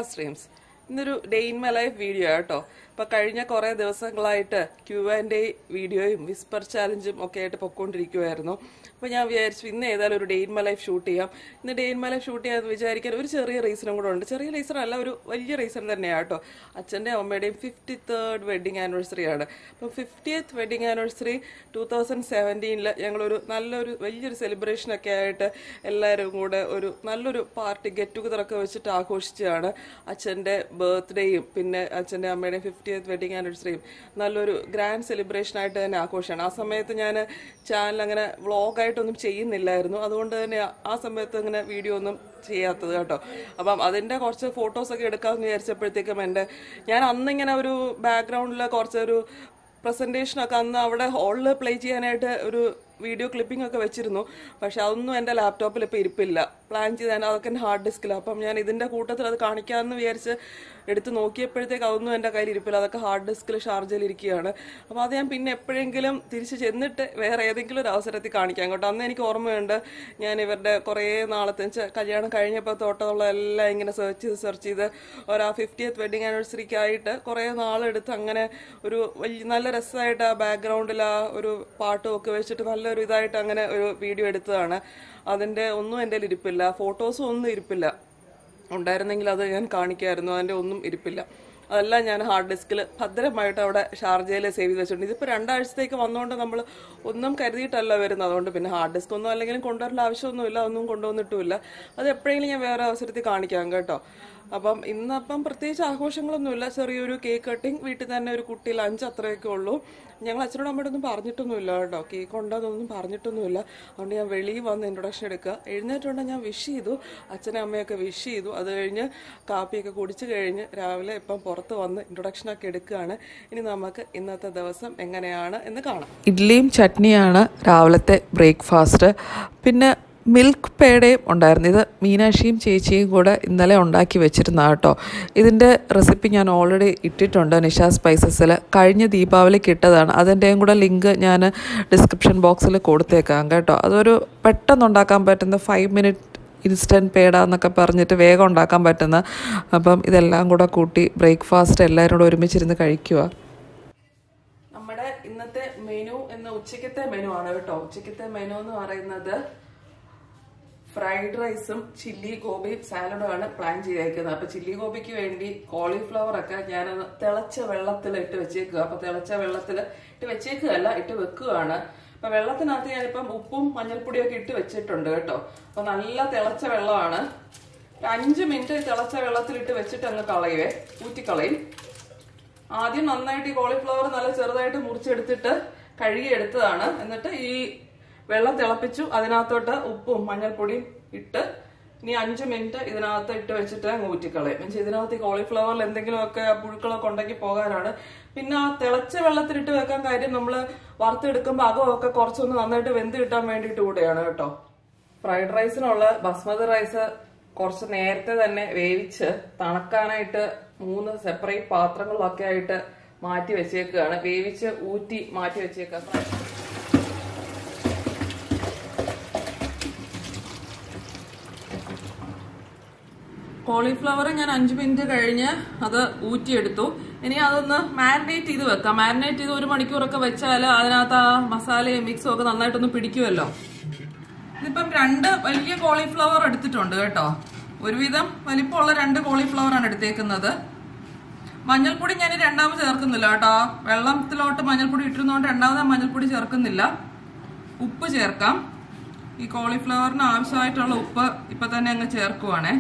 Streams ഇന്നൊരു day in my life video കേട്ടോ അപ്പൊ കഴിഞ്ഞ കുറെ ദിവസങ്ങളായിട്ട് ക്യൂ ആൻഡ് വീഡിയോയും വിസ്പർ ചാലഞ്ചും ഒക്കെ ആയിട്ട് പൊക്കോണ്ടിരിക്കുമായിരുന്നു അപ്പൊ ഞാൻ വിചാരിച്ചു ഇന്ന് ഏതായാലും ഒരു day in my life shoot ചെയ്യാം ഇന്ന് day in my life shoot ചെയ്യാന്ന് വിചാരിക്കാൻ ഒരു ചെറിയ റീസണും കൂടെ ഉണ്ട് ചെറിയ റീസൺ അല്ല ഒരു വലിയ റീസൺ തന്നെയാണ് കേട്ടോ അച്ഛൻ്റെ അമ്മയുടെയും ഫിഫ്റ്റി തേർഡ് വെഡിങ് ആനിവേഴ്സറി ആണ് അപ്പം ഫിഫ്റ്റിയത്ത് വെഡിങ് ആനിവേഴ്സറി ടൂ തൗസൻഡ് സെവൻറ്റീനിൽ ഞങ്ങളൊരു നല്ലൊരു വലിയൊരു സെലിബ്രേഷൻ ഒക്കെ ആയിട്ട് എല്ലാവരും കൂടെ ഒരു നല്ലൊരു പാർട്ടി ഗെറ്റ് ടുഗദർ ഒക്കെ വെച്ചിട്ട് ആഘോഷിച്ചതാണ് അച്ഛൻ്റെ ബർത്ത്ഡേയും പിന്നെ അച്ഛൻ്റെ അമ്മയുടെയും ഫിഫ്റ്റിയത്ത് വെഡിങ് ആനിവേഴ്സറിയും നല്ലൊരു ഗ്രാൻഡ് സെലിബ്രേഷൻ ആയിട്ട് തന്നെ ആഘോഷമാണ് ആ സമയത്ത് ഞാൻ ചാനൽ അങ്ങനെ വ്ളോഗായിട്ടൊന്നും ചെയ്യുന്നില്ലായിരുന്നു അതുകൊണ്ട് തന്നെ ആ സമയത്ത് അങ്ങനെ വീഡിയോ ഒന്നും ചെയ്യാത്തത് കേട്ടോ അപ്പം അതിൻ്റെ കുറച്ച് ഫോട്ടോസൊക്കെ എടുക്കാമെന്ന് വിചാരിച്ചപ്പോഴത്തേക്കും എൻ്റെ ഞാൻ അന്നിങ്ങനെ ഒരു ബാക്ക്ഗ്രൗണ്ടിൽ കുറച്ചൊരു പ്രസൻറ്റേഷനൊക്കെ അന്ന് അവിടെ ഹാളിൽ പ്ലേ ചെയ്യാനായിട്ട് ഒരു വീഡിയോ ക്ലിപ്പിംഗ് ഒക്കെ വെച്ചിരുന്നു പക്ഷെ അതൊന്നും എൻ്റെ ലാപ്ടോപ്പിൽ ഇപ്പോൾ ഇരിപ്പില്ല പ്ലാൻ ചെയ്താൽ അതൊക്കെ എൻ്റെ ഹാർഡ് ഡിസ്കിൽ അപ്പം ഞാൻ ഇതിൻ്റെ കൂട്ടത്തിൽ അത് കാണിക്കാമെന്ന് വിചാരിച്ച് എടുത്ത് നോക്കിയപ്പോഴത്തേക്ക് അതൊന്നും എൻ്റെ കയ്യിൽ ഇരിപ്പില്ല അതൊക്കെ ഹാർഡ് ഡിസ്കിൽ ഷാർജയിൽ ഇരിക്കുകയാണ് അപ്പോൾ അത് ഞാൻ പിന്നെ എപ്പോഴെങ്കിലും തിരിച്ച് ചെന്നിട്ട് വേറെ ഏതെങ്കിലും ഒരു അവസരത്തിൽ കാണിക്കാം കേട്ടോ അന്ന് എനിക്ക് ഓർമ്മയുണ്ട് ഞാൻ ഇവരുടെ കുറേ നാളത്തെ വെച്ചാൽ കല്യാണം കഴിഞ്ഞപ്പോൾ തൊട്ടുള്ള എല്ലാം ഇങ്ങനെ സെർച്ച് ചെയ്ത് സെർച്ച് ചെയ്ത് ഒരു ആ ഫിഫ്റ്റിയത്ത് വെഡിങ് ആനിവേഴ്സറിക്ക് ആയിട്ട് കുറേ നാളെടുത്ത് അങ്ങനെ ഒരു വലിയ നല്ല രസമായിട്ട് ആ ബാക്ക്ഗ്രൗണ്ടിൽ ആ ഒരു പാട്ടും ഒക്കെ വെച്ചിട്ട് നല്ലൊരു ഇതായിട്ട് അങ്ങനെ ഒരു വീഡിയോ എടുത്തതാണ് അതിൻ്റെ ഒന്നും എൻ്റെ കയ്യിൽ ഇരിപ്പില്ല ഫോട്ടോസും ഒന്നും ഇരിപ്പില്ല ഉണ്ടായിരുന്നെങ്കിൽ അത് ഞാൻ കാണിക്കായിരുന്നു അതിൻ്റെ ഒന്നും ഇരിപ്പില്ല അതെല്ലാം ഞാൻ ഹാർഡ് ഡിസ്കിൽ ഭദ്രമായിട്ട് അവിടെ ഷാർജയിൽ സേവ് ചെയ്ത് വെച്ചിട്ടുണ്ട് ഇതിപ്പോൾ രണ്ടാഴ്ചത്തേക്ക് വന്നുകൊണ്ട് നമ്മൾ ഒന്നും കരുതിയിട്ടല്ല വരുന്നത് അതുകൊണ്ട് പിന്നെ ഹാർഡ് ഡിസ്ക് ഒന്നും അല്ലെങ്കിലും കൊണ്ടുവരേണ്ട ആവശ്യമൊന്നുമില്ല ഒന്നും കൊണ്ടുവന്നിട്ടുമില്ല അത് എപ്പോഴെങ്കിലും ഞാൻ വേറെ അവസരത്തിൽ കാണിക്കാം കേട്ടോ അപ്പം ഇന്നപ്പം പ്രത്യേകിച്ച് ആഘോഷങ്ങളൊന്നുമില്ല ചെറിയൊരു കേക്ക് കട്ടിങ് വീട്ടിൽ തന്നെ ഒരു കുട്ടി ലഞ്ച് അത്രയൊക്കെ ഉള്ളൂ ഞങ്ങൾ അച്ഛനോട് അമ്മയോടൊന്നും പറഞ്ഞിട്ടൊന്നുമില്ല കേട്ടോ കേക്ക് ഉണ്ടോന്നൊന്നും പറഞ്ഞിട്ടൊന്നുമില്ല അതുകൊണ്ട് ഞാൻ വെളിയിൽ വന്ന് ഇൻട്രൊഡക്ഷൻ എടുക്കുക എഴുന്നേറ്റുകൊണ്ട് ഞാൻ വിഷ് ചെയ്തു അച്ഛനും അമ്മയൊക്കെ വിഷ് ചെയ്തു അത് കഴിഞ്ഞ് കാപ്പിയൊക്കെ കുടിച്ച് കഴിഞ്ഞ് രാവിലെ ഇപ്പം പുറത്ത് വന്ന് ഇൻട്രൊഡക്ഷനൊക്കെ എടുക്കുകയാണ് ഇനി നമുക്ക് ഇന്നത്തെ ദിവസം എങ്ങനെയാണ് എന്ന് കാണാം ഇഡ്ഡലിയും ചട്നിയാണ് രാവിലത്തെ ബ്രേക്ക്ഫാസ്റ്റ് പിന്നെ മിൽക്ക് പേടയും ഉണ്ടായിരുന്നു ഇത് മീനാക്ഷിയും ചേച്ചിയും കൂടെ ഇന്നലെ ഉണ്ടാക്കി വെച്ചിരുന്ന കേട്ടോ ഇതിൻ്റെ റെസിപ്പി ഞാൻ ഓൾറെഡി ഇട്ടിട്ടുണ്ട് നിഷ സ്പൈസസിൽ കഴിഞ്ഞ ദീപാവലിക്ക് ഇട്ടതാണ് അതിൻ്റെയും കൂടെ ലിങ്ക് ഞാൻ ഡിസ്ക്രിപ്ഷൻ ബോക്സിൽ കൊടുത്തേക്കാം കേട്ടോ അതൊരു പെട്ടെന്ന് ഉണ്ടാക്കാൻ പറ്റുന്ന ഫൈവ് മിനിറ്റ് ഇൻസ്റ്റൻറ്റ് പേട എന്നൊക്കെ പറഞ്ഞിട്ട് വേഗം ഉണ്ടാക്കാൻ പറ്റുന്ന അപ്പം ഇതെല്ലാം കൂടെ കൂട്ടി ബ്രേക്ക്ഫാസ്റ്റ് എല്ലാവരും കൂടെ ഒരുമിച്ചിരുന്ന് കഴിക്കുക നമ്മുടെ ഇന്നത്തെ മെനു എന്ന ഉച്ചക്കത്തെ മെനു ആണ് കേട്ടോ ഉച്ചക്കത്തെ മെനു എന്ന് പറയുന്നത് ഫ്രൈഡ് റൈസും ചില്ലി ഗോബി സാലഡും ആണ് പ്ലാൻ ചെയ്തേക്കുന്നത് അപ്പൊ ചില്ലി ഗോബിക്ക് വേണ്ടി കോളിഫ്ലവർ ഒക്കെ ഞാൻ തിളച്ച വെള്ളത്തിൽ ഇട്ട് വെച്ചേക്കുക അപ്പൊ തിളച്ച വെള്ളത്തിൽ ഇട്ട് വെച്ചേക്കുകയല്ല ഇട്ട് വെക്കുകയാണ് അപ്പൊ വെള്ളത്തിനകത്ത് ഞാനിപ്പം ഉപ്പും മഞ്ഞൾപ്പൊടിയും ഒക്കെ ഇട്ട് വെച്ചിട്ടുണ്ട് കേട്ടോ അപ്പൊ നല്ല തിളച്ച വെള്ളമാണ് ഒരു അഞ്ച് മിനിറ്റ് തിളച്ച വെള്ളത്തിലിട്ട് വെച്ചിട്ട് അങ്ങ് കളയുവേ ഊറ്റിക്കളയും ആദ്യം നന്നായിട്ട് ഈ കോളിഫ്ലവർ നല്ല ചെറുതായിട്ട് മുറിച്ചെടുത്തിട്ട് കഴുകിയെടുത്തതാണ് എന്നിട്ട് ഈ വെള്ളം തിളപ്പിച്ചു അതിനകത്തോട്ട് ഉപ്പും മഞ്ഞൾപ്പൊടിയും ഇട്ട് ഇനി അഞ്ച് മിനിറ്റ് ഇതിനകത്ത് ഇട്ട് വെച്ചിട്ട് അങ്ങ് ഊറ്റിക്കളയും എന്നുവെച്ചാൽ ഇതിനകത്ത് ഈ കോളിഫ്ലവറിൽ എന്തെങ്കിലുമൊക്കെ പുഴുക്കളൊക്കെ ഉണ്ടെങ്കിൽ പോകാനാണ് പിന്നെ ആ തിളച്ച വെള്ളത്തിലിട്ട് വെക്കാൻ കാര്യം നമ്മൾ വറുത്തെടുക്കുമ്പോൾ അകമൊക്കെ കുറച്ചൊന്ന് നന്നായിട്ട് വെന്ത് കിട്ടാൻ വേണ്ടിയിട്ട് കൂടെയാണ് കേട്ടോ ഫ്രൈഡ് റൈസിനുള്ള ബസ്മതി റൈസ് കുറച്ച് നേരത്തെ തന്നെ വേവിച്ച് തണുക്കാനായിട്ട് മൂന്ന് സെപ്പറേറ്റ് പാത്രങ്ങളിലൊക്കെ ആയിട്ട് മാറ്റി വെച്ചേക്കുകയാണ് വേവിച്ച് ഊറ്റി മാറ്റി വെച്ചേക്കുക കോളിഫ്ലവർ ഞാൻ അഞ്ച് മിനിറ്റ് കഴിഞ്ഞ് അത് ഊറ്റിയെടുത്തു ഇനി അതൊന്ന് മാരിനേറ്റ് ചെയ്ത് വെക്കാം മാരിനേറ്റ് ചെയ്ത് ഒരു മണിക്കൂറൊക്കെ വെച്ചാൽ അതിനകത്ത് ആ മസാലയും മിക്സും ഒക്കെ നന്നായിട്ടൊന്ന് പിടിക്കുമല്ലോ ഇതിപ്പം രണ്ട് വലിയ കോളിഫ്ലവർ എടുത്തിട്ടുണ്ട് കേട്ടോ ഒരുവിധം വലിപ്പമുള്ള രണ്ട് കോളിഫ്ലവർ ആണ് എടുത്തേക്കുന്നത് മഞ്ഞൾപ്പൊടി ഞാൻ രണ്ടാമത് ചേർക്കുന്നില്ല കേട്ടോ വെള്ളത്തിലോട്ട് മഞ്ഞൾപ്പൊടി ഇട്ടിരുന്നതുകൊണ്ട് രണ്ടാമത് മഞ്ഞൾപ്പൊടി ചേർക്കുന്നില്ല ഉപ്പ് ചേർക്കാം ഈ കോളിഫ്ലവറിന് ആവശ്യമായിട്ടുള്ള ഉപ്പ് ഇപ്പൊ തന്നെ അങ്ങ് ചേർക്കുവാണേ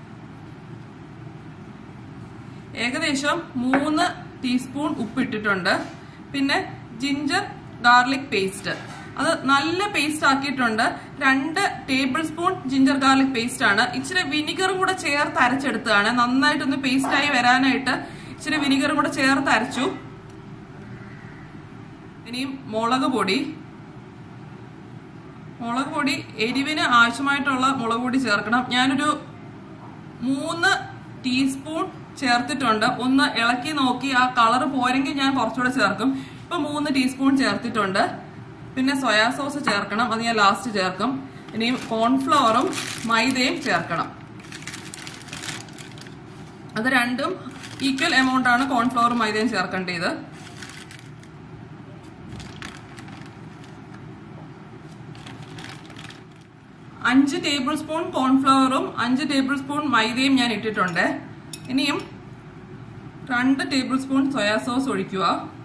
ഏകദേശം മൂന്ന് ടീസ്പൂൺ ഉപ്പ് ഇട്ടിട്ടുണ്ട് പിന്നെ ജിഞ്ചർ ഗാർലിക് പേസ്റ്റ് അത് നല്ല പേസ്റ്റ് ആക്കിയിട്ടുണ്ട് രണ്ട് tablespoon ginger garlic paste ആണ് ഇച്ചിരി വിനിഗറും കൂടെ ചേർത്ത് അരച്ചെടുത്തതാണ് നന്നായിട്ടൊന്ന് പേസ്റ്റ് ആയി വരാനായിട്ട് ഇച്ചിരി വിനിഗറും കൂടെ ചേർത്ത് അരച്ചു ഇനിയും മുളക് പൊടി മുളക് പൊടി എരിവിന് ആവശ്യമായിട്ടുള്ള മുളക് പൊടി ചേർക്കണം ഞാനൊരു മൂന്ന് ടീസ്പൂൺ ചേർത്തിട്ടുണ്ട് ഒന്ന് ഇളക്കി നോക്കി ആ കളർ പോരെങ്കിൽ ഞാൻ കുറച്ചുകൂടെ ചേർക്കും ഇപ്പൊ മൂന്ന് ടീസ്പൂൺ ചേർത്തിട്ടുണ്ട് പിന്നെ സോയാ സോസ് ചേർക്കണം അത് ഞാൻ ലാസ്റ്റ് ചേർക്കും ഇനിയും കോൺഫ്ലവറും മൈദയും ചേർക്കണം അത് രണ്ടും ഈക്വൽ എമൗണ്ട് ആണ് കോൺഫ്ലവർ മൈദയും ചേർക്കേണ്ടത് അഞ്ച് ടേബിൾ സ്പൂൺ കോൺഫ്ലവറും അഞ്ച് ടേബിൾ സ്പൂൺ മൈദയും ഞാൻ ഇട്ടിട്ടുണ്ട് ഇനിയും രണ്ട് ടേബിൾ സ്പൂൺ സോയാ സോസ് ഒഴിക്കുക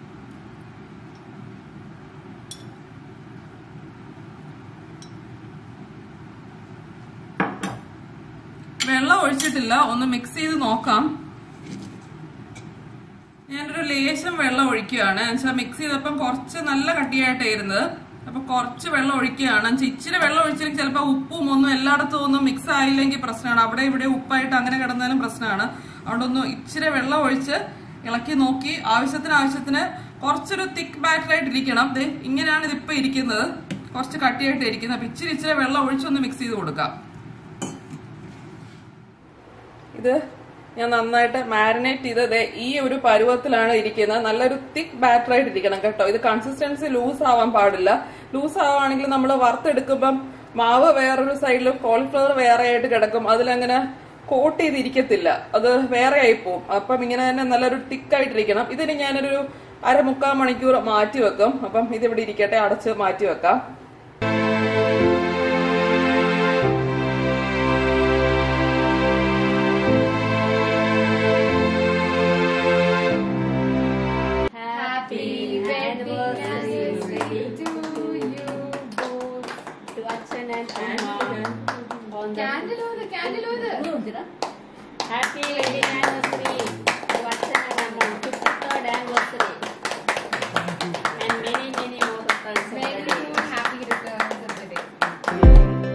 വെള്ളം ഒഴിച്ചിട്ടില്ല ഒന്ന് മിക്സ് ചെയ്ത് നോക്കാം ഞാനൊരു ലേശം വെള്ളം ഒഴിക്കുകയാണ് എന്നുവെച്ചാൽ മിക്സ് ചെയ്തപ്പം കുറച്ച് നല്ല കട്ടിയായിട്ടായിരുന്നത് അപ്പൊ കുറച്ച് വെള്ളം ഒഴിക്കുകയാണ് എന്നുവെച്ചാൽ ഇച്ചിരി വെള്ളം ഒഴിച്ചില്ലെങ്കിൽ ചിലപ്പോൾ ഉപ്പും ഒന്നും എല്ലായിടത്തും ഒന്നും മിക്സ് ആയില്ലെങ്കിൽ പ്രശ്നമാണ് അവിടെ ഇവിടെ ഉപ്പായിട്ട് അങ്ങനെ കിടന്നാലും പ്രശ്നമാണ് അതുകൊണ്ടൊന്ന് ഇച്ചിരി വെള്ളം ഒഴിച്ച് ഇളക്കി നോക്കി ആവശ്യത്തിന് ആവശ്യത്തിന് കുറച്ചൊരു തിക്ക് ബാറ്റർ ആയിട്ട് ഇരിക്കണം ദേ ഇങ്ങനെയാണ് ഇതിപ്പോ ഇരിക്കുന്നത് കുറച്ച് കട്ടിയായിട്ട് ഇരിക്കുന്നത് അപ്പൊ ഇച്ചിരി ഇച്ചിരി വെള്ളം ഒഴിച്ചൊന്ന് മിക്സ് ചെയ്ത് കൊടുക്കാം ഇത് ഞാൻ നന്നായിട്ട് മാരിനേറ്റ് ചെയ്ത് ദേ ഈ ഒരു പരുവത്തിലാണ് ഇരിക്കുന്നത് നല്ലൊരു തിക്ക് ബാറ്റർ ആയിട്ട് ഇരിക്കണം കേട്ടോ ഇത് കൺസിസ്റ്റൻസി ലൂസ് ആവാൻ പാടില്ല ലൂസ് ആവുകയാണെങ്കിൽ നമ്മൾ വറുത്തെടുക്കുമ്പം മാവ് വേറൊരു സൈഡിലും കോളിഫ്ലവർ വേറെ ആയിട്ട് കിടക്കും അതിലങ്ങനെ കോട്ട് ചെയ്തിരിക്കത്തില്ല അത് വേറെ ആയി പോവും അപ്പം ഇങ്ങനെ തന്നെ നല്ലൊരു തിക്കായിട്ടിരിക്കണം ഇതിന് ഞാനൊരു അരമുക്കാൽ മണിക്കൂർ മാറ്റി വെക്കും അപ്പം ഇതിവിടെ ഇരിക്കട്ടെ അടച്ച് മാറ്റി വെക്കാം Happy anniversary to you both. To Achan and Anna. On the Candle over, candle over. Happy wedding anniversary to Achan and Anna. 53rd anniversary. And many, many more returns. of Many the day. more happy returns of the day.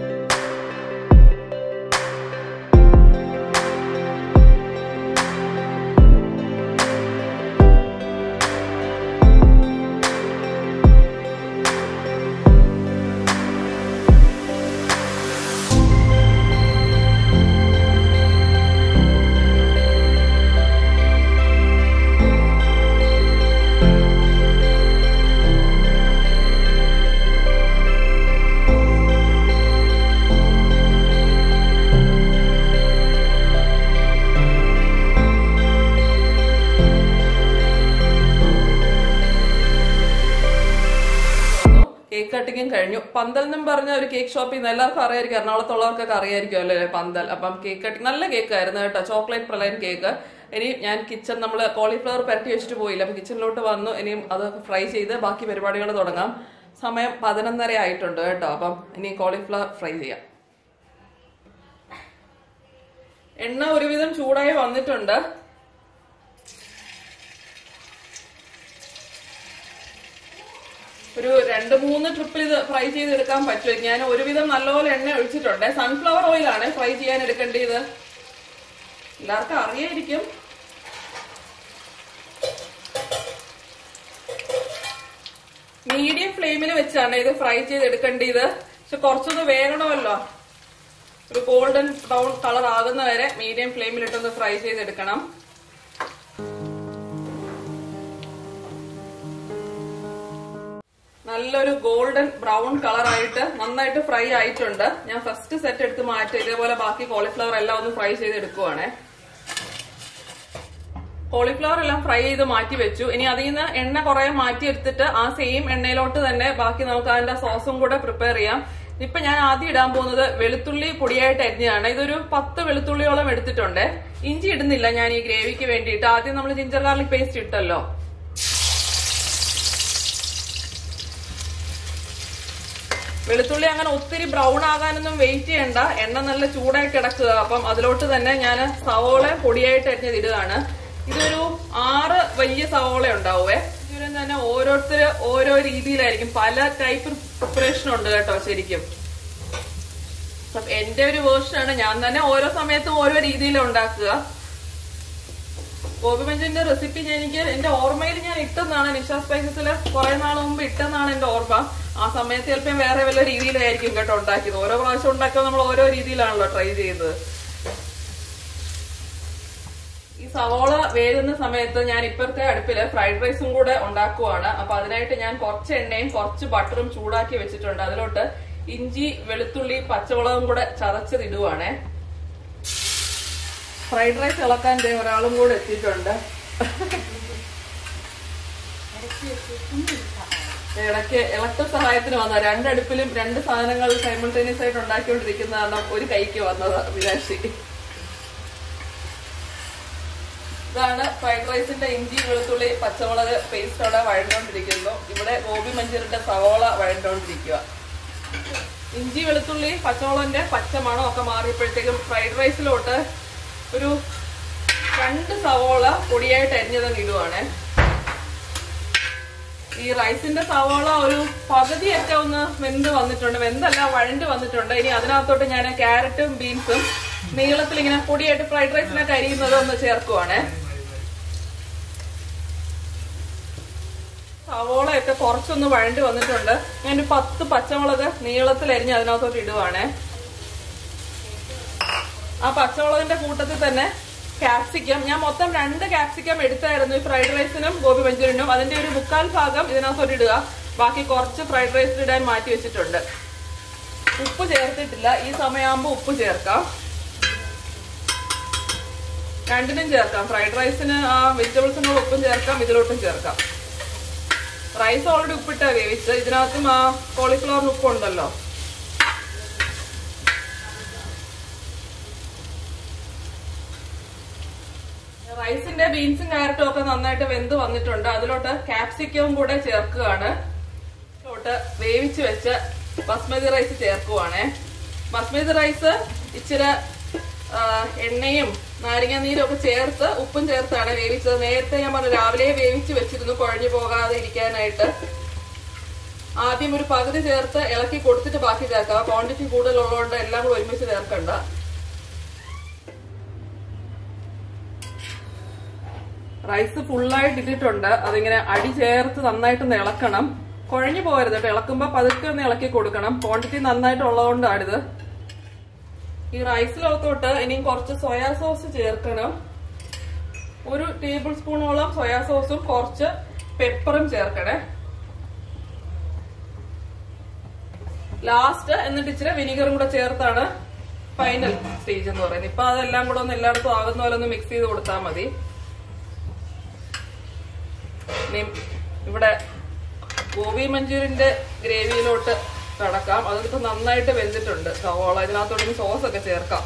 Cake കട്ടിങ്ങും കഴിഞ്ഞു പന്തൽ എന്നും പറഞ്ഞ ഒരു cake ഷോപ്പിൽ നിന്ന് എല്ലാവർക്കും അറിയായിരിക്കും എറണാകുളത്തുള്ളവർക്കൊക്കെ അറിയായിരിക്കും അല്ലേ പന്തൽ അപ്പം കേക്ക് കട്ടിങ് നല്ല കേക്ക് ആയിരുന്നു കേട്ടോ ചോക്ലേറ്റ് പ്രളയൻ കേക്ക് ഇനി ഞാൻ കിച്ചൺ നമ്മൾ കോളിഫ്ലവർ പുരട്ടി വെച്ചിട്ട് പോയില്ല അപ്പം കിച്ചണിലോട്ട് വന്നു ഇനിയും അത് ഫ്രൈ ചെയ്ത് ബാക്കി പരിപാടികൾ തുടങ്ങാം സമയം പതിനൊന്നര ആയിട്ടുണ്ട് കേട്ടോ അപ്പം ഇനി കോളിഫ്ലവർ ഫ്രൈ ചെയ്യാം എണ്ണ ഒരുവിധം ചൂടായി വന്നിട്ടുണ്ട് ഒരു രണ്ട് മൂന്ന് ട്രിപ്പിൽ ഇത് ഫ്രൈ ചെയ്തെടുക്കാൻ പറ്റും ഞാൻ ഒരുവിധം നല്ലപോലെ എണ്ണ ഒഴിച്ചിട്ടുണ്ട് സൺഫ്ലവർ ഓയിലാണ് ഫ്രൈ ചെയ്യാൻ എടുക്കേണ്ടത് എല്ലാവർക്കും അറിയായിരിക്കും മീഡിയം ഫ്ലെയിമിൽ വെച്ചാണ് ഇത് ഫ്രൈ ചെയ്തെടുക്കേണ്ടത് പക്ഷെ കുറച്ചൊന്ന് വേകണമല്ലോ ഒരു ഗോൾഡൻ ബ്രൗൺ കളർ ആകുന്ന വരെ മീഡിയം ഫ്ലെയിമിൽ ഇട്ടൊന്ന് ഫ്രൈ ചെയ്തെടുക്കണം നല്ലൊരു ഗോൾഡൻ ബ്രൗൺ കളർ ആയിട്ട് നന്നായിട്ട് ഫ്രൈ ആയിട്ടുണ്ട് ഞാൻ ഫസ്റ്റ് സെറ്റ് എടുത്ത് മാറ്റി ഇതേപോലെ ബാക്കി കോളിഫ്ലവർ എല്ലാം ഒന്ന് ഫ്രൈ ചെയ്ത് എടുക്കുവാണേ കോളിഫ്ലവർ എല്ലാം ഫ്രൈ ചെയ്ത് മാറ്റി വെച്ചു ഇനി അതിൽ നിന്ന് എണ്ണ കുറെ മാറ്റി എടുത്തിട്ട് ആ സെയിം എണ്ണയിലോട്ട് തന്നെ ബാക്കി നമുക്ക് അതിന്റെ സോസും കൂടെ പ്രിപ്പയർ ചെയ്യാം ഇപ്പൊ ഞാൻ ആദ്യം ഇടാൻ പോകുന്നത് വെളുത്തുള്ളി പൊടിയായിട്ട് അരിഞ്ഞതാണ് ഇതൊരു പത്ത് വെളുത്തുള്ളിയോളം എടുത്തിട്ടുണ്ട് ഇഞ്ചി ഇടുന്നില്ല ഞാൻ ഈ ഗ്രേവിക്ക് വേണ്ടിയിട്ട് ആദ്യം നമ്മൾ ജിഞ്ചർ ഗാർലിക് പേസ്റ്റ് ഇട്ടല്ലോ വെളുത്തുള്ളി അങ്ങനെ ഒത്തിരി ബ്രൗൺ ആകാനൊന്നും വെയിറ്റ് ചെയ്യണ്ട എണ്ണ നല്ല ചൂടായി കിടക്കുക അപ്പം അതിലോട്ട് തന്നെ ഞാൻ സവോള പൊടിയായിട്ട് അരിഞ്ഞത് ഇടുകയാണ് ഇതൊരു ആറ് വലിയ സവോള ഉണ്ടാവുമേ ഇതിലും തന്നെ ഓരോരുത്തർ ഓരോ രീതിയിലായിരിക്കും പല ടൈപ്പ് പ്രിപ്പറേഷൻ ഉണ്ട് കേട്ടോ ശരിക്കും അപ്പൊ എന്റെ ഒരു വേർഷനാണ് ഞാൻ തന്നെ ഓരോ സമയത്തും ഓരോ രീതിയിലാണ് ഉണ്ടാക്കുക ഗോപി മഞ്ചിന്റെ റെസിപ്പി എനിക്ക് എന്റെ ഓർമ്മയിൽ ഞാൻ ഇട്ടെന്നാണ് നിഷ സ്പൈസസിൽ കുറെ നാൾ മുമ്പ് ഇട്ടെന്നാണ് എന്റെ ഓർമ്മ ആ സമയത്ത് ചിലപ്പോൾ വേറെ വല്ല രീതിയിലായിരിക്കും കേട്ടോ ഉണ്ടാക്കിയത് ഓരോ പ്രാവശ്യം ഉണ്ടാക്കുമ്പോൾ നമ്മൾ ഓരോ രീതിയിലാണല്ലോ ട്രൈ ചെയ്യുന്നത് ഈ സവോള വേകുന്ന സമയത്ത് ഞാൻ ഇപ്പോഴത്തെ അടുപ്പില് ഫ്രൈഡ് റൈസും കൂടെ ഉണ്ടാക്കുവാണ് അപ്പൊ അതിനായിട്ട് ഞാൻ കുറച്ച് എണ്ണയും കുറച്ച് ബട്ടറും ചൂടാക്കി വെച്ചിട്ടുണ്ട് അതിലോട്ട് ഇഞ്ചി വെളുത്തുള്ളി പച്ചമുളകും കൂടെ ചതച്ചത് ഇടുവാണേ ഫ്രൈഡ് റൈസ് ഇളക്കാൻ ദേ ഒരാളും കൂടെ എത്തിയിട്ടുണ്ട് ഇടയ്ക്ക് ഇളക്ക സഹായത്തിന് വന്ന രണ്ടടുപ്പിലും രണ്ട് സാധനങ്ങൾ സൈമിൾട്ടേനിയസ് ആയിട്ട് ഉണ്ടാക്കിക്കൊണ്ടിരിക്കുന്ന കാരണം ഒരു കൈക്ക് വന്നത് വിനാശി ഇതാണ് ഫ്രൈഡ് റൈസിന്റെ ഇഞ്ചി വെളുത്തുള്ളി പച്ചമുളക് പേസ്റ്റ് അവിടെ വഴണ്ടോണ്ടിരിക്കുന്നു ഇവിടെ ഗോപി മഞ്ചൂരിന്റെ സവോള വഴണ്ടോണ്ടിരിക്കുക ഇഞ്ചി വെളുത്തുള്ളി പച്ചമുളകിന്റെ പച്ചമണം ഒക്കെ മാറിയപ്പോഴത്തേക്കും ഫ്രൈഡ് റൈസിലോട്ട് ഒരു രണ്ട് സവോള പൊടിയായിട്ട് അരിഞ്ഞതങ്ങ് ഇടുവാണേ ഈ റൈസിന്റെ സവോള ഒരു പകുതിയൊക്കെ ഒന്ന് വെന്ത് വന്നിട്ടുണ്ട് വെന്തല്ല വഴണ്ട് വന്നിട്ടുണ്ട് ഇനി അതിനകത്തോട്ട് ഞാൻ ക്യാരറ്റും ബീൻസും നീളത്തിൽ ഇങ്ങനെ പൊടിയായിട്ട് ഫ്രൈഡ് റൈസിനൊക്കെ അരിയുന്നത് ഒന്ന് ചേർക്കുവാണേ സവോളയൊക്കെ കുറച്ചൊന്ന് വഴണ്ട് വന്നിട്ടുണ്ട് ഞാൻ ഒരു പത്ത് പച്ചമുളക് നീളത്തിൽ അരിഞ്ഞ് അതിനകത്തോട്ട് ഇടുവാണേ ആ പച്ചമുളകിന്റെ കൂട്ടത്തിൽ തന്നെ ക്യാപ്സിക്കം ഞാൻ മൊത്തം രണ്ട് ക്യാപ്സിക്കം എടുത്തായിരുന്നു ഈ ഫ്രൈഡ് റൈസിനും ഗോപി മഞ്ചൂരിനും അതിന്റെ ഒരു മുക്കാൽ ഭാഗം ഇതിനകത്തോട്ട് ഇടുക ബാക്കി കുറച്ച് ഫ്രൈഡ് റൈസിൽ ഇടാൻ മാറ്റി വെച്ചിട്ടുണ്ട് ഉപ്പ് ചേർത്തിട്ടില്ല ഈ സമയമാകുമ്പോൾ ഉപ്പ് ചേർക്കാം രണ്ടിനും ചേർക്കാം ഫ്രൈഡ് റൈസിന് ആ വെജിറ്റബിൾസിനുള്ള ഉപ്പും ചേർക്കാം ഇതിലോട്ടും ചേർക്കാം റൈസ് ഓൾറെഡി ഉപ്പിട്ടാ വേവിച്ച് ഇതിനകത്തും ആ കോളിഫ്ലവറിന് ഉപ്പുണ്ടല്ലോ റൈസിന്റെ ബീൻസും ക്യാരറ്റും ഒക്കെ നന്നായിട്ട് വെന്ത് വന്നിട്ടുണ്ട് അതിലോട്ട് ക്യാപ്സിക്കവും കൂടെ ചേർക്കുകയാണ് ഇതിലോട്ട് വേവിച്ച് വെച്ച ബസ്മതി റൈസ് ചേർക്കുവാണേ ബസ്മതി റൈസ് ഇച്ചിരി ആ, എണ്ണയും നാരങ്ങ നീരും ഒക്കെ ചേർത്ത് ഉപ്പും ചേർത്താണ് വേവിച്ചത് നേരത്തെ ഞാൻ പറഞ്ഞു രാവിലെ വേവിച്ച് വെച്ചിരുന്നു കുഴഞ്ഞു പോകാതെ ഇരിക്കാനായിട്ട് ആദ്യം ഒരു പകുതി ചേർത്ത് ഇളക്കി കൊടുത്തിട്ട് ബാക്കി ചേർക്കാം ക്വാണ്ടിറ്റി കൂടുതലുള്ളതുകൊണ്ട് എല്ലാം കൂടെ ഒരുമിച്ച് ചേർക്കണ്ട റൈസ് ഫുള്ളായിട്ട് ഇട്ടിട്ടുണ്ട് അതിങ്ങനെ അടി ചേർത്ത് നന്നായിട്ടൊന്ന് ഇളക്കണം കുഴഞ്ഞു പോകരുത് കേട്ടോ ഇളക്കുമ്പോ പതുക്കെ ഒന്ന് ഇളക്കി കൊടുക്കണം ക്വാണ്ടിറ്റി നന്നായിട്ടുള്ളതുകൊണ്ടാണിത് ഈ റൈസിലോത്തോട്ട് ഇനിയും കുറച്ച് സോയാ സോസ് ചേർക്കണം ഒരു ടേബിൾ സ്പൂണോളം സോയാ സോസും കുറച്ച് പെപ്പറും ചേർക്കണേ ലാസ്റ്റ് എന്നിട്ട് ഇച്ചിരി വിനീഗറും കൂടെ ചേർത്താണ് ഫൈനൽ സ്റ്റേജ് എന്ന് പറയുന്നത് ഇപ്പൊ അതെല്ലാം കൂടെ ഒന്ന് എല്ലായിടത്തും ആകുന്ന പോലെ ഒന്ന് മിക്സ് ചെയ്ത് കൊടുത്താൽ മതി ഇനി ഇവിടെ ഗോബി മഞ്ചൂരിന്റെ ഗ്രേവിയിലോട്ട് കടക്കാം അതിപ്പോ നന്നായിട്ട് വെന്തിട്ടുണ്ട് സവോള ഇതിനകത്തോട്ട് സോസ് ഒക്കെ ചേർക്കാം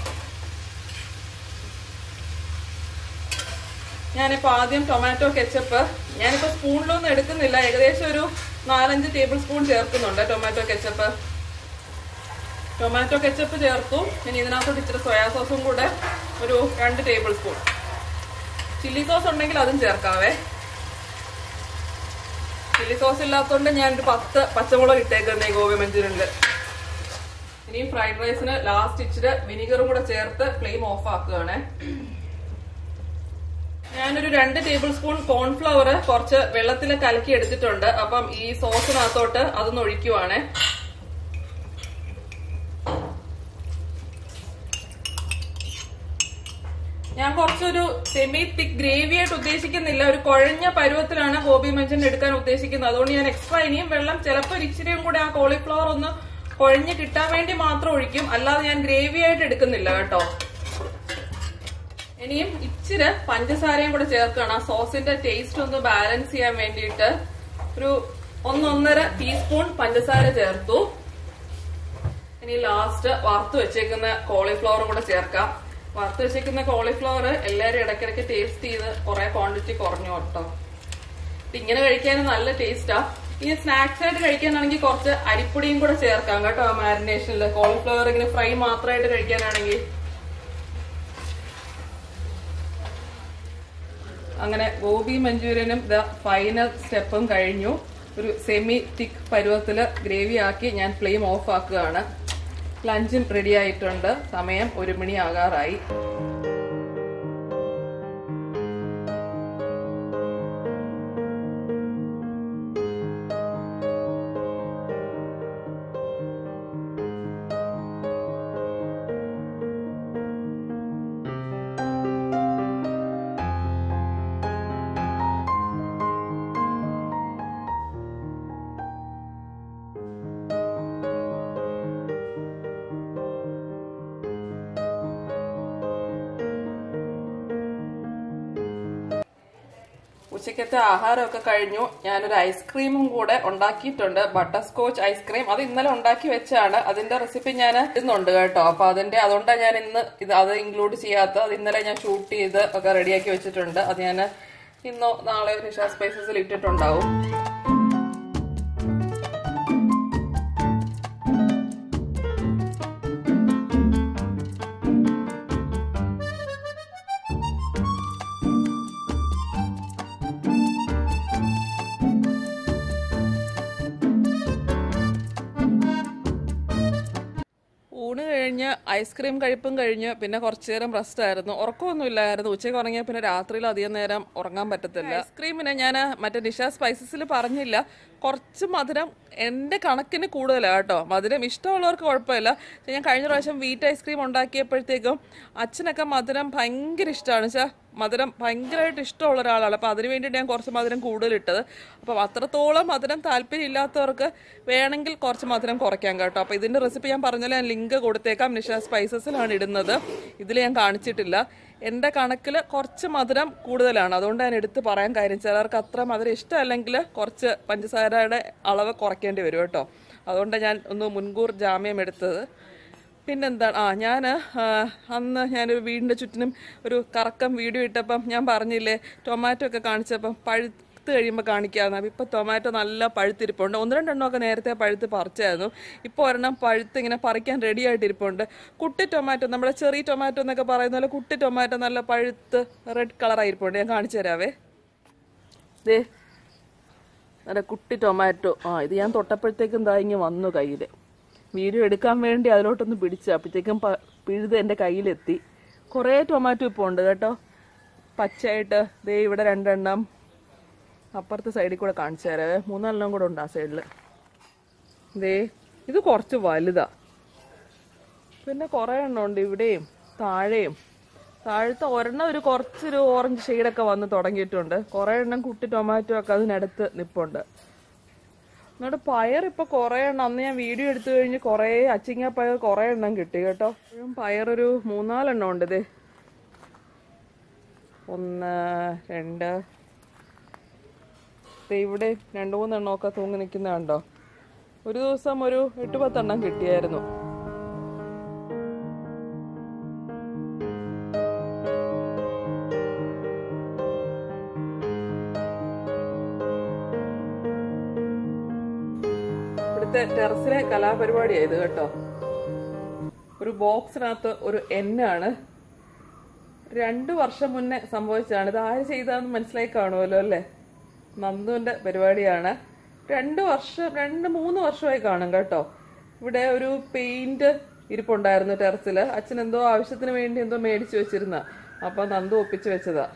ഞാനിപ്പോ ആദ്യം ടൊമാറ്റോ കെച്ചപ്പ് ഞാനിപ്പോ സ്പൂണിലൊന്നും എടുക്കുന്നില്ല ഏകദേശം ഒരു നാലഞ്ച് ടേബിൾ സ്പൂൺ ചേർക്കുന്നുണ്ട് ടൊമാറ്റോ കെച്ചപ്പ് ടൊമാറ്റോ കെച്ചപ്പ് ചേർത്തു ഇനി ഇതിനകത്തോട്ട് ഇച്ചിരി സോയാ സോസും കൂടെ ഒരു രണ്ട് ടേബിൾ സ്പൂൺ ചില്ലി സോസ് ഉണ്ടെങ്കിൽ അതും ചേർക്കാവേ ചില്ലി സോസ് ഇല്ലാത്തതുകൊണ്ട് ഞാൻ ഒരു പത്ത് പച്ചമുളക് ഇട്ടേക്കുന്നേ ഗോപി മഞ്ചൂരിയനില് ഇനിയും ഫ്രൈഡ് റൈസിന് ലാസ്റ്റ് ഇച്ചിരി വിനീഗറും കൂടെ ചേർത്ത് ഫ്ലെയിം ഓഫ് ആക്കുകയാണ് ഞാനൊരു രണ്ട് ടേബിൾ സ്പൂൺ കോൺഫ്ലവർ കുറച്ച് വെള്ളത്തിൽ കലക്കി എടുത്തിട്ടുണ്ട് അപ്പം ഈ സോസിനകത്തോട്ട് അതൊന്ന് ഒഴിക്കുവാണ് ഞാൻ കുറച്ചൊരു സെമി തിക് ഗ്രേവി ആയിട്ട് ഉദ്ദേശിക്കുന്നില്ല ഒരു കുഴഞ്ഞ പരുവത്തിലാണ് ഗോബി മഞ്ചൻ എടുക്കാൻ ഉദ്ദേശിക്കുന്നത് അതുകൊണ്ട് ഞാൻ എക്സ്ട്രാ ഇനിയും വെള്ളം ചിലപ്പോൾ ഒരു ഇച്ചിരിയും കൂടെ ആ കോളിഫ്ലവർ ഒന്ന് കുഴഞ്ഞ് കിട്ടാൻ വേണ്ടി മാത്രം ഒഴിക്കും അല്ലാതെ ഞാൻ ഗ്രേവി ആയിട്ട് എടുക്കുന്നില്ല കേട്ടോ ഇനിയും ഇച്ചിരി പഞ്ചസാരയും കൂടെ ചേർക്കണം ആ സോസിന്റെ ടേസ്റ്റ് ഒന്ന് ബാലൻസ് ചെയ്യാൻ വേണ്ടിയിട്ട് ഒരു ഒന്നൊന്നര ടീസ്പൂൺ പഞ്ചസാര ചേർത്തു ഇനി ലാസ്റ്റ് വറുത്ത് വെച്ചേക്കുന്ന കോളിഫ്ലവറും കൂടെ ചേർക്കാം വറുത്ത് വെച്ചേക്കുന്ന കോളിഫ്ലവർ എല്ലാവരും ഇടയ്ക്കിടയ്ക്ക് ടേസ്റ്റ് ചെയ്ത് കുറെ ക്വാണ്ടിറ്റി കുറഞ്ഞു കേട്ടോ ഇത് ഇങ്ങനെ കഴിക്കാൻ നല്ല ടേസ്റ്റാ ഈ സ്നാക്സ് ആയിട്ട് കഴിക്കാനാണെങ്കിൽ കുറച്ച് അരിപ്പൊടിയും കൂടെ ചേർക്കാം കേട്ടോ മാരിനേഷനിൽ കോളിഫ്ലവർ ഇങ്ങനെ ഫ്രൈ മാത്രമായിട്ട് കഴിക്കാനാണെങ്കിൽ അങ്ങനെ ഗോബി മഞ്ചൂരിയനും ദ ഫൈനൽ സ്റ്റെപ്പും കഴിഞ്ഞു ഒരു സെമി തിക്ക് പരുവത്തില് ഗ്രേവി ആക്കി ഞാൻ ഫ്ലെയിം ഓഫ് ആക്കുകയാണ് ലഞ്ചും റെഡി ആയിട്ടുണ്ട് സമയം ഒരു മണി ആകാറായി ഉച്ചക്കത്തെ ആഹാരമൊക്കെ കഴിഞ്ഞു ഞാനൊരു ഐസ്ക്രീമും കൂടെ ഉണ്ടാക്കിയിട്ടുണ്ട് ബട്ടർ സ്കോച്ച് ഐസ്ക്രീം അത് ഇന്നലെ ഉണ്ടാക്കി വെച്ചാണ് അതിന്റെ റെസിപ്പി ഞാൻ ഇന്നുണ്ട് കേട്ടോ അപ്പൊ അതിന്റെ അതുകൊണ്ടാണ് ഞാൻ ഇന്ന് ഇത് അത് ഇൻക്ലൂഡ് ചെയ്യാത്ത അത് ഇന്നലെ ഞാൻ ഷൂട്ട് ചെയ്ത് ഒക്കെ റെഡിയാക്കി വെച്ചിട്ടുണ്ട് അത് ഞാൻ ഇന്നോ നാളെ നിഷ സ്പൈസസിൽ ഇട്ടിട്ടുണ്ടാവും ഊണ് കഴിഞ്ഞ് ഐസ്ക്രീം കഴിപ്പും കഴിഞ്ഞ് പിന്നെ കുറച്ചു നേരം റെസ്റ്റ് ആയിരുന്നു ഉറക്കമൊന്നും ഇല്ലായിരുന്നു ഉച്ചയ്ക്ക് ഉറങ്ങിയ പിന്നെ രാത്രിയിൽ അധികം നേരം ഉറങ്ങാൻ പറ്റത്തില്ല ഐസ്ക്രീമിന് ഞാൻ മറ്റേ നിഷ സ്പൈസസിൽ പറഞ്ഞില്ല കുറച്ച് മധുരം എൻ്റെ കണക്കിന് കൂടുതലാണ് കേട്ടോ മധുരം ഇഷ്ടമുള്ളവർക്ക് കുഴപ്പമില്ല പക്ഷെ ഞാൻ കഴിഞ്ഞ പ്രാവശ്യം വീറ്റ് ഐസ്ക്രീം ഉണ്ടാക്കിയപ്പോഴത്തേക്കും അച്ഛനൊക്കെ മധുരം ഭയങ്കര ഇഷ്ടമാണ് വെച്ചാൽ മധുരം ഭയങ്കരമായിട്ട് ഇഷ്ടമുള്ള ഒരാളാണ് അപ്പോൾ അതിന് വേണ്ടിയിട്ട് ഞാൻ കുറച്ച് മധുരം കൂടുതലിട്ടത് അപ്പം അത്രത്തോളം മധുരം താല്പര്യം ഇല്ലാത്തവർക്ക് വേണമെങ്കിൽ കുറച്ച് മധുരം കുറയ്ക്കാം കേട്ടോ അപ്പോൾ ഇതിൻ്റെ റെസിപ്പി ഞാൻ പറഞ്ഞാൽ ഞാൻ ലിങ്ക് കൊടുത്തേക്കാം നിഷ സ്പൈസസിലാണ് ഇടുന്നത് ഇതിൽ ഞാൻ കാണിച്ചിട്ടില്ല എൻ്റെ കണക്കിൽ കുറച്ച് മധുരം കൂടുതലാണ് അതുകൊണ്ട് ഞാൻ എടുത്ത് പറയാൻ കാര്യം ചിലർക്ക് അത്ര മധുരം ഇഷ്ടമല്ലെങ്കിൽ കുറച്ച് പഞ്ചസാരയുടെ അളവ് കുറയ്ക്കേണ്ടി വരും കേട്ടോ അതുകൊണ്ട് ഞാൻ ഒന്ന് മുൻകൂർ ജാമ്യം എടുത്തത് പിന്നെന്താണ് ആ ഞാൻ അന്ന് ഞാനൊരു വീടിൻ്റെ ചുറ്റിനും ഒരു കറക്കം വീഡിയോ ഇട്ടപ്പം ഞാൻ പറഞ്ഞില്ലേ ടൊമാറ്റോ ഒക്കെ കാണിച്ചപ്പം പഴുത്ത് കഴിയുമ്പോൾ കാണിക്കാമെന്ന് അപ്പം ഇപ്പോൾ ടൊമാറ്റോ നല്ല പഴുത്തിരിപ്പുണ്ട് ഒന്ന് രണ്ടെണ്ണമൊക്കെ നേരത്തെ പഴുത്ത് പറിച്ചായിരുന്നു ഇപ്പോൾ ഒരെണ്ണം പഴുത്ത് ഇങ്ങനെ പറിക്കാൻ റെഡി ആയിട്ടിരിപ്പുണ്ട് കുട്ടി ടൊമാറ്റോ നമ്മുടെ ചെറിയ ടൊമാറ്റോ എന്നൊക്കെ പറയുന്ന പോലെ കുട്ടി ടൊമാറ്റോ നല്ല പഴുത്ത് റെഡ് കളറായിരിപ്പുണ്ട് ഞാൻ കാണിച്ചു തരാവേ ദേ നല്ല കുട്ടി ടൊമാറ്റോ ആ ഇത് ഞാൻ തൊട്ടപ്പോഴത്തേക്കും ദാ ഇങ്ങ് വന്നു കയ്യിൽ വീഡിയോ എടുക്കാൻ വേണ്ടി അതിലോട്ടൊന്ന് പിടിച്ചു അപ്പോഴത്തേക്കും പ- പിഴുത് എൻ്റെ കയ്യിലെത്തി കുറേ ടൊമാറ്റോ ഇപ്പോൾ ഉണ്ട് കേട്ടോ പച്ചയായിട്ട് ദേ ഇവിടെ രണ്ടെണ്ണം അപ്പുറത്തെ സൈഡിൽ കൂടെ കാണിച്ചു തരാവേ മൂന്നെണ്ണം കൂടെ ഉണ്ട് ആ സൈഡിൽ ദേ ഇത് കുറച്ച് വലുതാ പിന്നെ കുറേ എണ്ണം ഉണ്ട് ഇവിടെയും താഴെയും താഴത്തെ ഒരെണ്ണം ഒരു കുറച്ചൊരു ഓറഞ്ച് ഷെയ്ഡൊക്കെ വന്ന് തുടങ്ങിയിട്ടുണ്ട് കുറേ എണ്ണം കുട്ടി ടൊമാറ്റോ ഒക്കെ അതിനടുത്ത് നിപ്പുണ്ട് എന്നിട്ട് പയർ ഇപ്പൊ കുറേ എണ്ണം അന്ന് ഞാൻ വീഡിയോ എടുത്തു കഴിഞ്ഞ് കുറേ അച്ചിങ്ങ പയർ കുറേ എണ്ണം കിട്ടി കേട്ടോ ഇപ്പോഴും പയർ ഒരു മൂന്നാലെണ്ണം ഉണ്ട് ഇത് ഒന്ന് രണ്ട് ദേ ഇവിടെ രണ്ട് മൂന്നെണ്ണമൊക്കെ തൂങ്ങി നിൽക്കുന്ന കണ്ടോ ഒരു ദിവസം ഒരു എട്ട് പത്തെണ്ണം കിട്ടിയായിരുന്നു ഇവിടുത്തെ ടെറസിലെ കലാപരിപാടിയായത് കേട്ടോ ഒരു ബോക്സിനകത്ത് ഒരു എന്നാണ് രണ്ടു വർഷം മുന്നേ സംഭവിച്ചതാണ് ഇത് ആര് ചെയ്താന്ന് മനസ്സിലായി കാണുമല്ലോ അല്ലേ നന്ദുവിന്റെ പരിപാടിയാണ് രണ്ട് വർഷം രണ്ട് മൂന്ന് വർഷമായി കാണും കേട്ടോ ഇവിടെ ഒരു പെയിന്റ് ഇരിപ്പുണ്ടായിരുന്നു ടെറസിൽ അച്ഛൻ എന്തോ ആവശ്യത്തിന് വേണ്ടി എന്തോ മേടിച്ചു വെച്ചിരുന്ന അപ്പൊ നന്ദു ഒപ്പിച്ചു വെച്ചതാ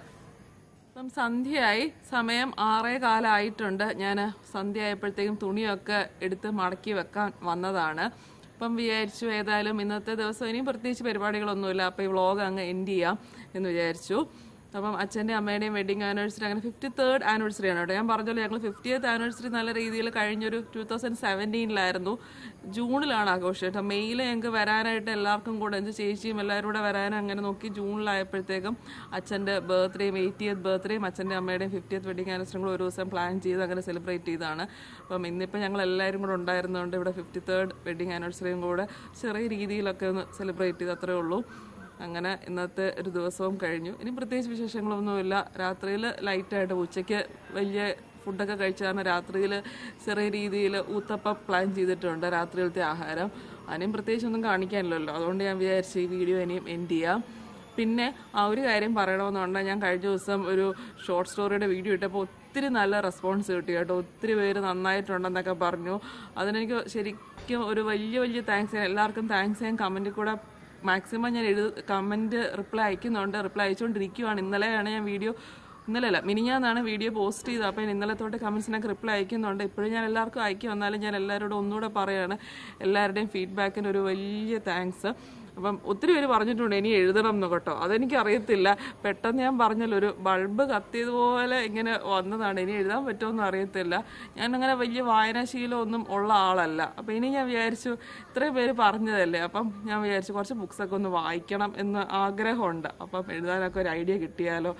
ഇപ്പം സന്ധ്യയായി സമയം ആറേ കാലമായിട്ടുണ്ട് ഞാൻ സന്ധ്യ ആയപ്പോഴത്തേക്കും തുണിയൊക്കെ എടുത്ത് മടക്കി വെക്കാൻ വന്നതാണ് അപ്പം വിചാരിച്ചു ഏതായാലും ഇന്നത്തെ ദിവസം ഇനിയും പ്രത്യേകിച്ച് പരിപാടികളൊന്നുമില്ല അപ്പോൾ ഈ വ്ളോഗ് അങ്ങ് എൻഡ് ചെയ്യാം എന്ന് വിചാരിച്ചു അപ്പം അച്ഛൻ്റെ അമ്മയുടെയും വെഡിങ് ആനിവേഴ്സറി അങ്ങനെ ഫിഫ്റ്റി തേർഡ് ആനിവേഴ്സറി ആണ് കേട്ടോ ഞാൻ പറഞ്ഞല്ലോ ഞങ്ങൾ ഫിഫ്റ്റിയത്ത് ആനിവേഴ്സറി നല്ല രീതിയിൽ കഴിഞ്ഞൊരു ടൂ തൗസൻഡ് സെവൻറ്റീനിലായിരുന്നു ജൂണിലാണ് ആഘോഷം കേട്ടോ മെയ്യിൽ ഞങ്ങൾക്ക് വരാനായിട്ട് എല്ലാവർക്കും കൂടെ എൻ്റെ ചേച്ചിയും എല്ലാവരും കൂടെ വരാൻ അങ്ങനെ നോക്കി ജൂണിലായപ്പോഴത്തേക്കും അച്ഛൻ്റെ ബർത്ത്ഡേയും എയ്റ്റിയത്ത് ബർത്ത്ഡേയും അച്ഛൻ്റെ അമ്മയുടെയും ഫിഫ്റ്റിയത്ത് വെഡിങ് ആനിവേഴ്സറിയും കൂടെ ഒരു ദിവസം പ്ലാൻ ചെയ്ത് അങ്ങനെ സെലിബ്രേറ്റ് ചെയ്തതാണ് അപ്പം ഇന്നിപ്പോൾ ഞങ്ങൾ എല്ലാവരും കൂടെ ഉണ്ടായിരുന്നതുകൊണ്ട് ഇവിടെ ഫിഫ്റ്റി തേർഡ് വെഡിങ് ആനിവേഴ്സറിയും കൂടെ ചെറിയ രീതിയിലൊക്കെ ഒന്ന് സെലിബ്രേറ്റ് ചെയ്ത് അത്രേ ഉള്ളൂ അങ്ങനെ ഇന്നത്തെ ഒരു ദിവസവും കഴിഞ്ഞു ഇനി പ്രത്യേകിച്ച് വിശേഷങ്ങളൊന്നുമില്ല രാത്രിയിൽ ലൈറ്റായിട്ട് ഉച്ചയ്ക്ക് വലിയ ഫുഡൊക്കെ കഴിച്ചാണ് രാത്രിയിൽ ചെറിയ രീതിയിൽ ഊത്തപ്പം പ്ലാൻ ചെയ്തിട്ടുണ്ട് രാത്രിയിലത്തെ ആഹാരം അതിനും പ്രത്യേകിച്ചൊന്നും കാണിക്കാനില്ലല്ലോ അതുകൊണ്ട് ഞാൻ വിചാരിച്ചു ഈ വീഡിയോ ഇനിയും എൻഡ് ചെയ്യാം പിന്നെ ആ ഒരു കാര്യം പറയണമെന്നുണ്ടെങ്കിൽ ഞാൻ കഴിഞ്ഞ ദിവസം ഒരു ഷോർട്ട് സ്റ്റോറിയുടെ വീഡിയോ ഇട്ടപ്പോൾ ഒത്തിരി നല്ല റെസ്പോൺസ് കിട്ടി കേട്ടോ ഒത്തിരി പേര് നന്നായിട്ടുണ്ടെന്നൊക്കെ പറഞ്ഞു അതിനെനിക്ക് ശരിക്കും ഒരു വലിയ വലിയ താങ്ക്സ് എല്ലാവർക്കും താങ്ക്സ് ഞാൻ കമൻറ്റിൽ കൂടെ മാക്സിമം ഞാൻ എഴുതി കമൻറ്റ് റിപ്ലൈ അയക്കുന്നുണ്ട് റിപ്ലൈ അയച്ചുകൊണ്ടിരിക്കുകയാണ് ഇന്നലെയാണ് ഞാൻ വീഡിയോ ഇന്നലെ അല്ല മിനിഞ്ഞാന്നാണ് വീഡിയോ പോസ്റ്റ് ചെയ്തത് അപ്പോൾ ഞാൻ ഇന്നലെ തൊട്ട് കമൻസിനൊക്കെ റിപ്ലൈ അയക്കുന്നുണ്ട് ഇപ്പോഴും ഞാൻ എല്ലാവർക്കും അയക്കും എന്നാലും ഞാൻ എല്ലാവരോടും ഒന്നുകൂടെ പറയാണ് എല്ലാവരുടെയും ഫീഡ്ബാക്കിന് ഒരു വലിയ താങ്ക്സ് അപ്പം ഒത്തിരി പേര് പറഞ്ഞിട്ടുണ്ട് ഇനി എഴുതണം എന്ന് കേട്ടോ അതെനിക്ക് അറിയത്തില്ല പെട്ടെന്ന് ഞാൻ പറഞ്ഞല്ലോ ഒരു ബൾബ് കത്തിയതുപോലെ ഇങ്ങനെ വന്നതാണ് ഇനി എഴുതാൻ പറ്റുമെന്ന് അറിയത്തില്ല ഞാൻ അങ്ങനെ വലിയ വായനാശീലം ഒന്നും ഉള്ള ആളല്ല അപ്പം ഇനി ഞാൻ വിചാരിച്ചു ഇത്രയും പേര് പറഞ്ഞതല്ലേ അപ്പം ഞാൻ വിചാരിച്ചു കുറച്ച് ബുക്സൊക്കെ ഒന്ന് വായിക്കണം എന്ന് ആഗ്രഹമുണ്ട് അപ്പം എഴുതാനൊക്കെ ഒരു ഐഡിയ കിട്ടിയാലോ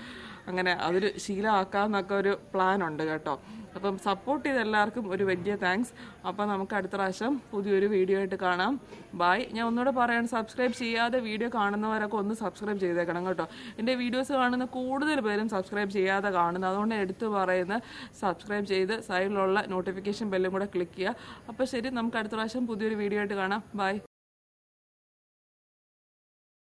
അങ്ങനെ അതൊരു ശീലമാക്കാമെന്നൊക്കെ ഒരു പ്ലാൻ ഉണ്ട് കേട്ടോ അപ്പം സപ്പോർട്ട് ചെയ്ത എല്ലാവർക്കും ഒരു വലിയ താങ്ക്സ് അപ്പം നമുക്ക് അടുത്ത പ്രാവശ്യം പുതിയൊരു വീഡിയോ ആയിട്ട് കാണാം ബായ് ഞാൻ ഒന്നുകൂടെ പറയാണ് സബ്സ്ക്രൈബ് ചെയ്യാതെ വീഡിയോ കാണുന്നവരൊക്കെ ഒന്ന് സബ്സ്ക്രൈബ് ചെയ്തേക്കണം കേട്ടോ എൻ്റെ വീഡിയോസ് കാണുന്ന കൂടുതൽ പേരും സബ്സ്ക്രൈബ് ചെയ്യാതെ കാണുന്നത് അതുകൊണ്ട് എടുത്തു പറയുന്നത് സബ്സ്ക്രൈബ് ചെയ്ത് സൈഡിലുള്ള നോട്ടിഫിക്കേഷൻ ബെല്ലും കൂടെ ക്ലിക്ക് ചെയ്യുക അപ്പോൾ ശരി നമുക്ക് അടുത്ത പ്രാവശ്യം പുതിയൊരു വീഡിയോ ആയിട്ട് കാണാം ബൈ